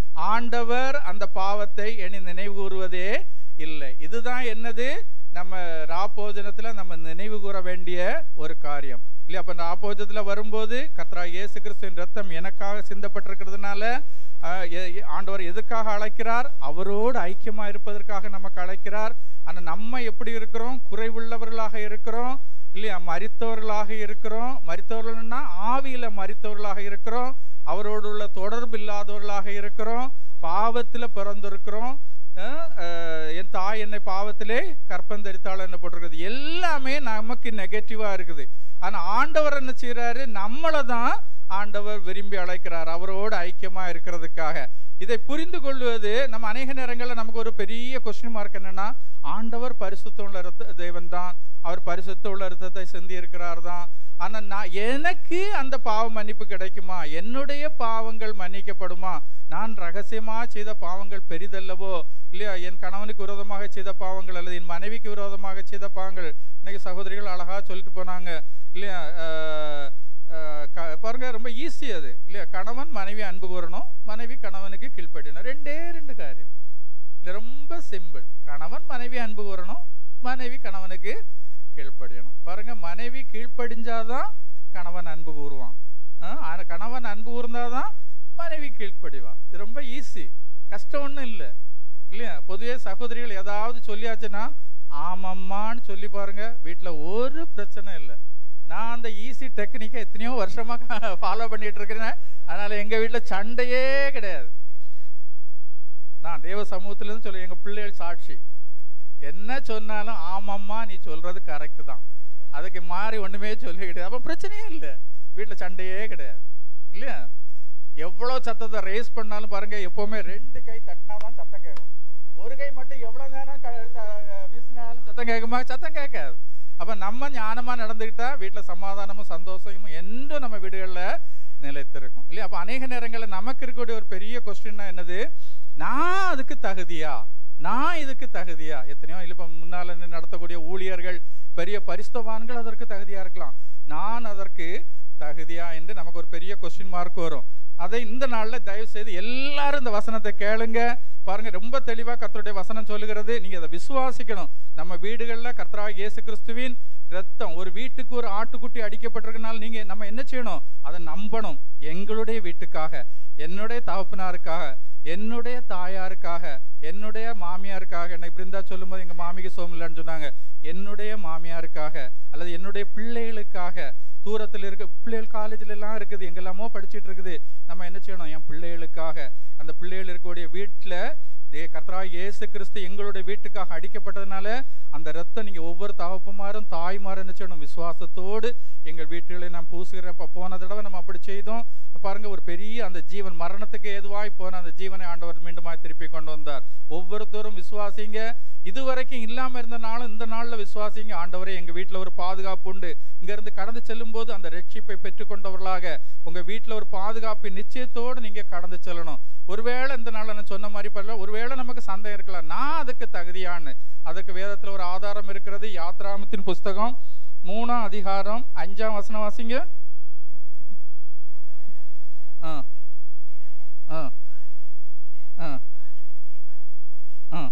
ஆண்டவர் அந்த பாவத்தை எண்ணி நினைவு கூறுவதே இல்லை இதுதான் என்னது நம்ம ராப்போஜனத்துல நம்ம நினைவு கூற வேண்டிய ஒரு காரியம் இல்லையா அப்ப ராப்போஜனத்துல வரும்போது கத்ரா இயேசு கிறிஸ்துவின் ரத்தம் எனக்காக சிந்தப்பட்டிருக்கிறதுனால ஆஹ், எ- எ- ஆண்டவர் எதுக்காக அழைக்கிறார் அவரோடு ஐக்கியமா இருப்பதற்காக நமக்கு அழைக்கிறார் ஆனா நம்ம எப்படி இருக்கிறோம் குறைவுள்ளவர்களாக இருக்கிறோம் இல்லையா மரித்தவர்களாக இருக்கிறோம் மரித்தவர்கள்னா ஆவியில மரித்தவர்களாக இருக்கிறோம் அவரோடு உள்ள தொடர்பு இல்லாதவர்களாக இருக்கிறோம் பாவத்துல பிறந்திருக்கிறோம் அஹ், அஹ், என் தாய் என்னை பாவத்திலே கற்பந்தரித்தாள் என்ன போட்டிருக்குது எல்லாமே நமக்கு நெகட்டிவா இருக்குது ஆனா ஆண்டவர் என்ன செய்யறாரு நம்மளை தான் ஆண்டவர் விரும்பி அழைக்கிறார் அவரோடு ஐக்கியமா இருக்கிறதுக்காக இதை புரிந்து கொள்வது நம்ம அநேக நேரங்களில் நமக்கு ஒரு பெரிய கொஸ்டின் மார்க் என்னன்னா ஆண்டவர் பரிசுத்தம் உள்ள ரத்த தேவன் தான் அவர் பரிசுத்த உள்ள ரத்தத்தை சிந்தி இருக்கிறார் தான் ஆனா நான் எனக்கு அந்த பாவ மன்னிப்பு கிடைக்குமா என்னுடைய பாவங்கள் மன்னிக்கப்படுமா நான் ரகசியமா செய்த பாவங்கள் பெரிதல்லவோ இல்லையா என் கணவனுக்கு விரோதமாக செய்த பாவங்கள் அல்லது என் மனைவிக்கு விரோதமாக செய்த பாவங்கள் இன்னைக்கு சகோதரிகள் அழகா சொல்லிட்டு போனாங்க இல்லையா அஹ், அஹ், க- பாருங்க ரொம்ப ஈஸி அது இல்லையா கணவன் மனைவி அன்பு கூறணும் மனைவி கணவனுக்கு கீழ்ப்படியணும் ரெண்டே ரெண்டு காரியம் இல்லை ரொம்ப சிம்பிள் கணவன் மனைவி அன்பு கூறணும் மனைவி கணவனுக்கு கீழ்ப்படியணும் பாருங்க மனைவி கீழ்ப்படிஞ்சாதான் கணவன் அன்பு கூறுவான் ஆ, ஆனா கணவன் அன்பு கூர்ந்தாதான் மனைவி கீழ்ப்படிவா இது ரொம்ப ஈஸி கஷ்டம் ஒன்றும் இல்லை இல்லையா பொதுவே சகோதரிகள் ஏதாவது சொல்லியாச்சுன்னா ஆமாம்மான்னு சொல்லி பாருங்க வீட்டில் ஒரு பிரச்சனை இல்லை நான் அந்த ஈஸி டெக்னிக்கை எத்தனையோ வருஷமாக ஃபாலோ பண்ணிட்டு இருக்கிறேன் அதனால எங்க வீட்டில் சண்டையே கிடையாது நான் தேவ சமூகத்திலேருந்து சொல்லி எங்க பிள்ளைகள் சாட்சி என்ன சொன்னாலும் ஆமாம்மா நீ சொல்றது கரெக்டு தான் அதுக்கு மாறி ஒண்ணுமே சொல்லி கிடையாது அப்போ பிரச்சனையே இல்லை வீட்டில் சண்டையே கிடையாது இல்லையா எவ்வளோ சத்தத்தை ரேஸ் பண்ணாலும் பாருங்க எப்பவுமே ரெண்டு கை தட்டினாதான் சத்தம் கேட்கும் ஒரு கை மட்டும் எவ்வளோ நேரம் க- ச- வீசினாலும் சத்தம் கேட்குமா சத்தம் கேட்காது அப்போ நம்ம ஞானமா நடந்துக்கிட்டா வீட்டில் சமாதானமும் சந்தோஷமும் என்றும் நம்ம வீடுகளில் நிலைத்திருக்கும் இல்லையா அப்போ அநேக நேரங்களில் நமக்கு இருக்கக்கூடிய ஒரு பெரிய கொஸ்டின்னா என்னது நான் அதுக்கு தகுதியா நான் இதுக்கு தகுதியா எத்தனையோ இல்லை இப்போ முன்னால் நின்னு நடத்தக்கூடிய ஊழியர்கள் பெரிய பரிசுத்தவான்கள் அதற்கு தகுதியா இருக்கலாம் நான் அதற்கு தகுதியா என்று நமக்கு ஒரு பெரிய கொஸ்டின் மார்க் வரும் அதை இந்த நாள்ல தயவு செய்து எல்லாரும் இந்த வசனத்தை கேளுங்க பாருங்க ரொம்ப தெளிவா கர்த்தருடைய வசனம் சொல்லுகிறது நீங்க அதை விசுவாசிக்கணும் நம்ம வீடுகளில் கர்த்தராக இயேசு கிறிஸ்துவின் ரத்தம் ஒரு வீட்டுக்கு ஒரு ஆட்டுக்குட்டி அடிக்கப்பட்டிருக்கனால நீங்க நம்ம என்ன செய்யணும் அதை நம்பணும் எங்களுடைய வீட்டுக்காக என்னுடைய தகப்பனாருக்காக என்னுடைய தாயாருக்காக என்னுடைய மாமியாருக்காக என்னை பிருந்தா சொல்லும்போது எங்க மாமிக்கு சோம் இல்லைன்னு சொன்னாங்க என்னுடைய மாமியாருக்காக அல்லது என்னுடைய பிள்ளைகளுக்காக தூரத்தில் இருக்க பிள்ளைகள் காலேஜ்ல எல்லாம் இருக்குது எங்கெல்லாமோ படிச்சிட்டு இருக்குது நம்ம என்ன செய்யணும் என் பிள்ளைகளுக்காக அந்த பிள்ளைகள் இருக்கக்கூடிய வீட்டில் தே கர்த்தரா இயேசு கிறிஸ்து எங்களுடைய வீட்டுக்காக அடிக்கப்பட்டதுனால அந்த ரத்தம் நீங்க ஒவ்வொரு தகப்பமாரும் தாய்மாரும் என்ன செய்யணும் விசுவாசத்தோடு எங்கள் வீட்டுகளை நாம் பூசுகிறேன் இப்போ போன தடவை நம்ம அப்படி செய்தோம் பாருங்க ஒரு பெரிய அந்த ஜீவன் மரணத்துக்கு ஏதுவாய் போன அந்த ஜீவனை ஆண்டவர் மீண்டுமாய் திருப்பி கொண்டு வந்தார் ஒவ்வொருத்தரும் விசுவாசிங்க இதுவரைக்கும் இல்லாம இருந்த நாளும் இந்த நாள்ல விசுவாசிங்க ஆண்டவரே எங்க வீட்டுல ஒரு பாதுகாப்பு உண்டு இங்க இருந்து கடந்து செல்லும் போது அந்த ரட்சிப்பை பெற்றுக்கொண்டவர்களாக உங்க வீட்டுல ஒரு பாதுகாப்பு நிச்சயத்தோடு நீங்க கடந்து செல்லணும் ஒருவேளை இந்த நாள்ல நான் சொன்ன மாதிரி பரல ஒருவேளை நமக்கு சந்தேகம் இருக்கலாம் நான் அதுக்கு தகுதியான்னு அதுக்கு வேதத்துல ஒரு ஆதாரம் இருக்கிறது யாத்ராமத்தின் புஸ்தகம் மூணாம் அதிகாரம் அஞ்சாம் வசனம் வாசிங்க ஆ ஆ ஆ ஆ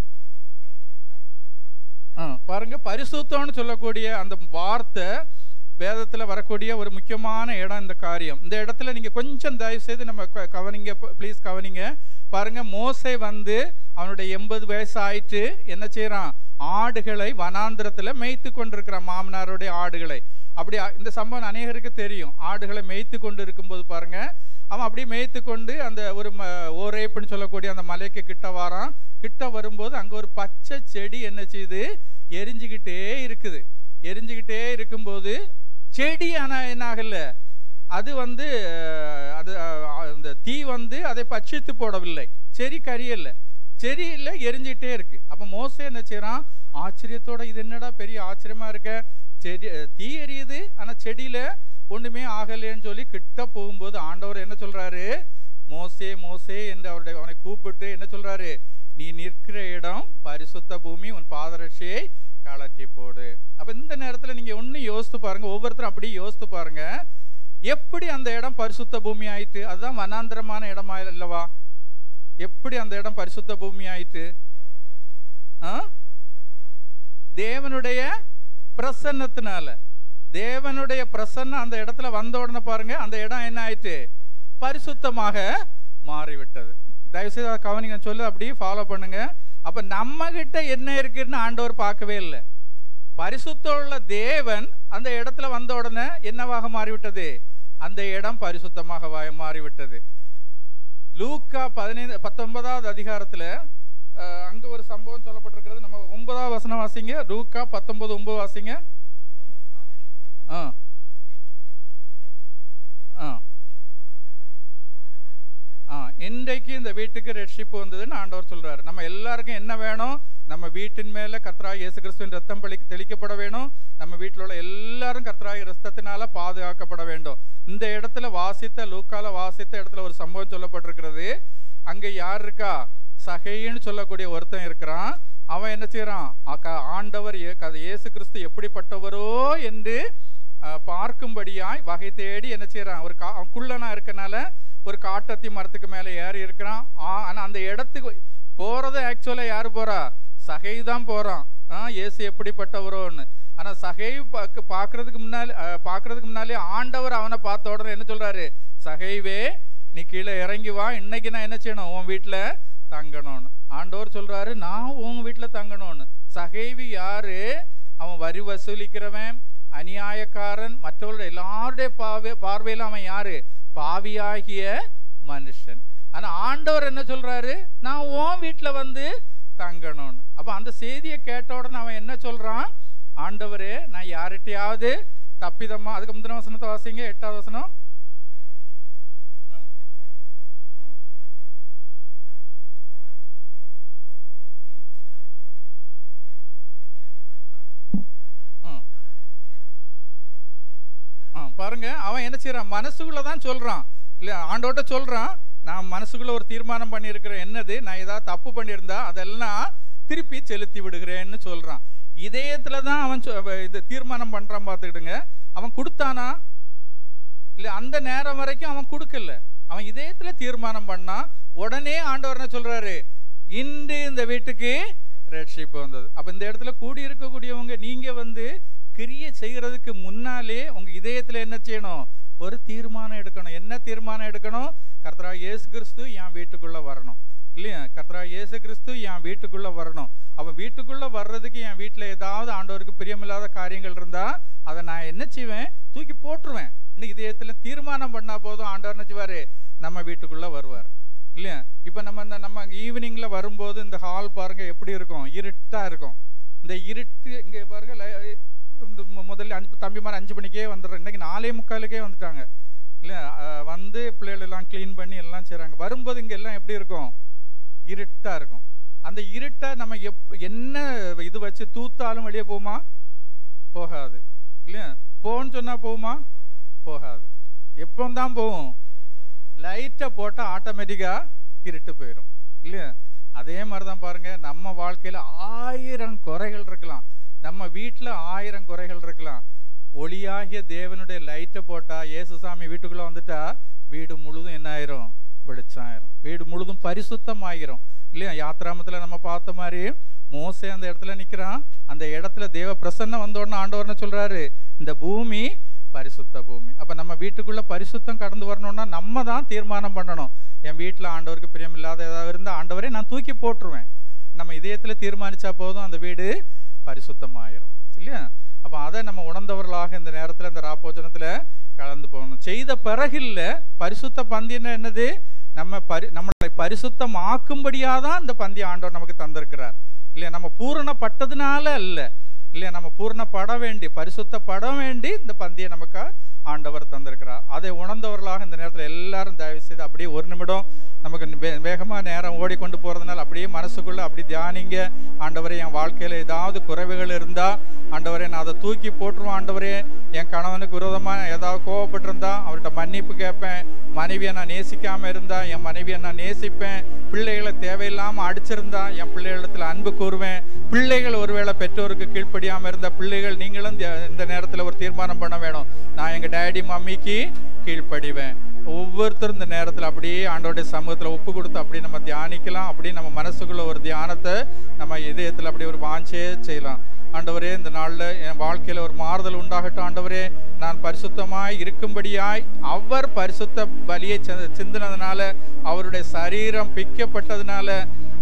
ஆ, பாருங்க பரிசுத்தம்னு சொல்லக்கூடிய அந்த வார்த்தை வேதத்துல வரக்கூடிய ஒரு முக்கியமான இடம் இந்த காரியம் இந்த இடத்துல நீங்க கொஞ்சம் தயவு செய்து நம்ம க- கவனிங்க ப்ளீஸ் கவனிங்க பாருங்க மோசே வந்து அவனுடைய எண்பது வயசு ஆயிட்டு என்ன செய்றான் ஆடுகளை வனாந்திரத்துல மேய்த்து கொண்டிருக்கிறான் மாமனாருடைய ஆடுகளை அப்படி அ- இந்த சம்பவம் அநேகருக்கு தெரியும் ஆடுகளை மேய்த்து கொண்டு இருக்கும்போது பாருங்க அவன் அப்படியே மேய்த்து கொண்டு அந்த ஒரு ம ஓரேப்புன்னு சொல்லக்கூடிய அந்த மலைக்கு கிட்ட வாரான் கிட்ட வரும்போது அங்க ஒரு பச்சை செடி என்ன செய்யுது எரிஞ்சுக்கிட்டே இருக்குது எரிஞ்சுக்கிட்டே இருக்கும்போது செடி ஆனா என்ன ஆகல அது வந்து அஹ், அது அஹ், அந்த தீ வந்து அதை பட்சித்து போடவில்லை செடி கரியல்ல செடி இல்லை எரிஞ்சிட்டே இருக்கு அப்ப மோசே என்ன செய்றான் ஆச்சரியத்தோட இது என்னடா பெரிய ஆச்சரியமா இருக்க செடி அஹ், தீ எரியுது ஆனா செடியில ஒண்ணுமே ஆகலைன்னு சொல்லி கிட்ட போகும்போது ஆண்டவர் என்ன சொல்றாரு மோசே மோசே என்று அவருடைய அவனை கூப்பிட்டு என்ன சொல்றாரு நீ நிற்கிற இடம் பரிசுத்த பூமி உன் பாதரட்சியை கலட்டி போடு அப்ப இந்த நேரத்துல நீங்க ஒண்ணு யோசித்து பாருங்க ஒவ்வொருத்தரும் அப்படியே யோசித்து பாருங்க எப்படி அந்த இடம் பரிசுத்த பூமி ஆயிட்டு அதுதான் வனாந்திரமான இடமா இல்லவா எப்படி அந்த இடம் பரிசுத்த பூமி ஆயிட்டு ஆ? தேவனுடைய பிரசன்னத்தினால தேவனுடைய பிரசன்னம் அந்த இடத்துல வந்த உடனே பாருங்க அந்த இடம் என்ன ஆயிட்டு பரிசுத்தமாக மாறிவிட்டது தயவுசெய்து அதை கவனிங்க சொல்லு அப்படியே ஃபாலோ பண்ணுங்க அப்ப நம்ம கிட்ட என்ன இருக்குன்னு ஆண்டவர் பார்க்கவே இல்லை பரிசுத்தம் உள்ள தேவன் அந்த இடத்துல வந்த உடனே என்னவாக மாறிவிட்டது அந்த இடம் பரிசுத்தமாக வா- மாறிவிட்டது லூக்கா பதினைந்து பத்தொன்பதாவது அதிகாரத்துல அஹ், அங்க ஒரு சம்பவம் சொல்லப்பட்டிருக்கிறது நம்ம ஒன்பதாவது வசனம் வாசிங்க லூக்கா பத்தொன்பது ஒன்பது வாசிங்க ஆ ஆ ஆ இன்றைக்கு இந்த வீட்டுக்கு ரட்சிப்பு வந்ததுன்னு ஆண்டவர் சொல்றாரு நம்ம எல்லாருக்கும் என்ன வேணும் நம்ம வீட்டின் மேல கர்த்தராக இயேசு கிறிஸ்துவின் ரத்தம் பலி தெளிக்கப்பட வேணும் நம்ம வீட்டில் உள்ள எல்லாரும் கர்த்தராக ரத்தத்தினால பாதுகாக்கப்பட வேண்டும் இந்த இடத்துல வாசித்த லூக்கால வாசித்த இடத்துல ஒரு சம்பவம் சொல்லப்பட்டிருக்கிறது அங்க யார் இருக்கா சகைன்னு சொல்லக்கூடிய ஒருத்தன் இருக்கிறான் அவன் என்ன செய்யறான் அக்க- ஆண்டவர் ஏ- கத- இயேசு கிறிஸ்து எப்படிப்பட்டவரோ என்று அஹ், பார்க்கும்படியாய் வகை தேடி என்ன செய்யறான் ஒரு கா அவன் குள்ளனா இருக்கனால ஒரு காட்டத்தி மரத்துக்கு மேலே ஏறி இருக்கிறான் ஆ- ஆனா அந்த இடத்துக்கு போறது ஆக்சுவலா யாரு போறா சகை தான் போறான் ஆ இயேசு எப்படிப்பட்டவரோன்னு ஆனா சகை பார்க்க பார்க்கறதுக்கு முன்னாடி அஹ், பார்க்கறதுக்கு முன்னாலே ஆண்டவர் அவனை பார்த்த உடனே என்ன சொல்றாரு சகைவே நீ கீழே இறங்கி வா இன்னைக்கு நான் என்ன செய்யணும் உன் வீட்டுல தங்கணும்னு ஆண்டவர் சொல்றாரு நான் உன் வீட்டுல தங்கணும்னு சகைவி யாரு அவன் வரி வசூலிக்கிறவன் அநியாயக்காரன் மற்றவர்களுடைய எல்லாருடைய பார்வை பார்வையில அவன் யாரு பாவியாகிய மனுஷன் ஆனா ஆண்டவர் என்ன சொல்றாரு நான் உன் வீட்டுல வந்து தங்கணும்னு அப்ப அந்த செய்தியை கேட்ட உடனே அவன் என்ன சொல்றான் ஆண்டவரே நான் யார்கிட்டயாவது தப்பிதமா அதுக்கு முந்தின வசனத்தை வாசிங்க எட்டாவது வசனம் ஆ. ஆ. ஆ. ஆ பாருங்க அவன் என்ன செய்றான் மனசுக்குள்ள தான் சொல்றான் இல்ல ஆண்டோட்ட சொல்றான் நான் மனசுக்குள்ள ஒரு தீர்மானம் பண்ணியிருக்கிறேன் என்னது நான் ஏதாவது தப்பு பண்ணியிருந்தா அதெல்லாம் திருப்பி செலுத்தி விடுகிறேன்னு சொல்றான் இதயத்துல தான் அவன் சொ- அவ இது தீர்மானம் பண்றான் பார்த்துக்கிடுங்க அவன் கொடுத்தானா இல்ல அந்த நேரம் வரைக்கும் அவன் கொடுக்கல அவன் இதயத்துல தீர்மானம் பண்ணான் உடனே ஆண்டவர் என்ன சொல்றாரு இன்று இந்த வீட்டுக்கு ரட்சிப்பு வந்தது அப்ப இந்த இடத்துல கூடி இருக்கக்கூடியவங்க நீங்க வந்து கிரியை செய்யறதுக்கு முன்னாலே உங்க இதயத்துல என்ன செய்யணும் ஒரு தீர்மானம் எடுக்கணும் என்ன தீர்மானம் எடுக்கணும் கர்த்தரா இயேசு கிறிஸ்து என் வீட்டுக்குள்ள வரணும் இல்லையா கர்த்தரா இயேசு கிறிஸ்து என் வீட்டுக்குள்ள வரணும் அவன் வீட்டுக்குள்ள வர்றதுக்கு என் வீட்டுல ஏதாவது ஆண்டவருக்கு பிரியமில்லாத காரியங்கள் இருந்தா அதை நான் என்ன செய்வேன் தூக்கி போட்டுருவேன் இன்னைக்கு இதயத்துல தீர்மானம் பண்ணா போதும் ஆண்டவர் என்ன செய்வாரு நம்ம வீட்டுக்குள்ள வருவார் இல்லையா இப்போ நம்ம இந்த நம்ம ஈவினிங்ல வரும்போது இந்த ஹால் பாருங்க எப்படி இருக்கும் இருட்டா இருக்கும் இந்த இருட்டு இங்க பாருங்க லை- இந்த மு- முதல்ல அஞ்சு தம்பிமார் அஞ்சு மணிக்கே வந்துடுறோம் இன்னைக்கு நாலே முக்காலுக்கே வந்துட்டாங்க இல்லையா அஹ் வந்து பிள்ளைகள் எல்லாம் க்ளீன் பண்ணி எல்லாம் செய்றாங்க வரும்போது இங்க எல்லாம் எப்படி இருக்கும் இருட்டா இருக்கும் அந்த இருட்டை நம்ம எப் என்ன இது வச்சு தூத்தாலும் வெளியே போகுமா போகாது இல்லையா போன்னு சொன்னா போகுமா போகாது எப்போ தான் போகும் லைட்டை போட்டால் ஆட்டோமேட்டிக்காக இருட்டு போயிடும் இல்லையா அதே மாதிரி தான் பாருங்க நம்ம வாழ்க்கையில் ஆயிரம் குறைகள் இருக்கலாம் நம்ம வீட்டில் ஆயிரம் குறைகள் இருக்கலாம் ஒளியாகிய தேவனுடைய லைட்டை போட்டால் இயேசுசாமி வீட்டுக்குள்ளே வந்துட்டா வீடு முழுதும் என்ன ஆயிரும் வெளிச்சம் ஆயிரும் வீடு முழுதும் பரிசுத்தம் ஆகிரும் இல்லையா யாத்ராமத்தில் நம்ம பார்த்த மாதிரி மோசே அந்த இடத்துல நிற்கிறான் அந்த இடத்துல தேவ பிரசன்னம் வந்த உடனே ஆண்டவர்னு சொல்றாரு இந்த பூமி பரிசுத்த பூமி அப்ப நம்ம வீட்டுக்குள்ள பரிசுத்தம் கடந்து வரணும்னா நம்ம தான் தீர்மானம் பண்ணணும் என் வீட்டில் ஆண்டவருக்கு பிரியமில்லாத ஏதாவது இருந்தால் ஆண்டவரே நான் தூக்கி போட்டுருவேன் நம்ம இதயத்துல தீர்மானிச்சா போதும் அந்த வீடு பரிசுத்தமாயிரும் இல்லையா அப்ப அதை நம்ம உணர்ந்தவர்களாக இந்த நேரத்துல இந்த ராப்போஜனத்துல கலந்து போகணும் செய்த பிறகில்ல பரிசுத்த பந்தின்னா என்னது நம்ம பரி நம்மளை பரிசுத்தம் ஆக்கும்படியாக தான் இந்த பந்தி ஆண்டவர் நமக்கு தந்திருக்கிறார் இல்லையா நம்ம பூரணப்பட்டதுனால அல்ல இல்லையா நம்ம பூரணப்பட வேண்டி பரிசுத்தப்பட வேண்டி இந்த பந்தியை நமக்கு ஆண்டவர் தந்திருக்கிறார் அதை உணர்ந்தவர்களாக இந்த நேரத்தில் எல்லாரும் தயவு செய்து அப்படியே ஒரு நிமிடம் நமக்கு வே- வேகமா நேரம் ஓடிக்கொண்டு போறதுனால அப்படியே மனசுக்குள்ள அப்படி தியானிங்க ஆண்டவரே என் வாழ்க்கையில ஏதாவது குறைவுகள் இருந்தா ஆண்டவரே நான் அதை தூக்கி போட்டுருவேன் ஆண்டவரே என் கணவனுக்கு விரோதமா ஏதாவது கோவப்பட்டிருந்தா அவர்கிட்ட மன்னிப்பு கேட்பேன் மனைவியை நான் நேசிக்காம இருந்தா என் மனைவியை நான் நேசிப்பேன் பிள்ளைகளை தேவையில்லாம அடிச்சிருந்தா என் பிள்ளைகளிடத்துல அன்பு கூறுவேன் பிள்ளைகள் ஒருவேளை பெற்றோருக்கு கீழ்ப்படியாம இருந்த பிள்ளைகள் நீங்களும் இந்த- இந்த நேரத்துல ஒரு தீர்மானம் பண்ண வேணும் நான் எங்க டேடி மம்மிக்கு கீழ்ப்படிவேன் ஒவ்வொருத்தரும் இந்த நேரத்தில் அப்படியே ஆண்டவருடைய சமூகத்தில் ஒப்பு கொடுத்து அப்படியே நம்ம தியானிக்கலாம் அப்படியே நம்ம மனசுக்குள்ள ஒரு தியானத்தை நம்ம இதயத்தில் அப்படியே ஒரு வாஞ்சையே செய்யலாம் ஆண்டவரே இந்த நாளில் என் வாழ்க்கையில் ஒரு மாறுதல் உண்டாகட்டும் ஆண்டவரே நான் பரிசுத்தமாய் இருக்கும்படியாய் அவர் பரிசுத்த பலியை சிந்த- சிந்தினதுனால அவருடைய சரீரம் பிக்கப்பட்டதுனால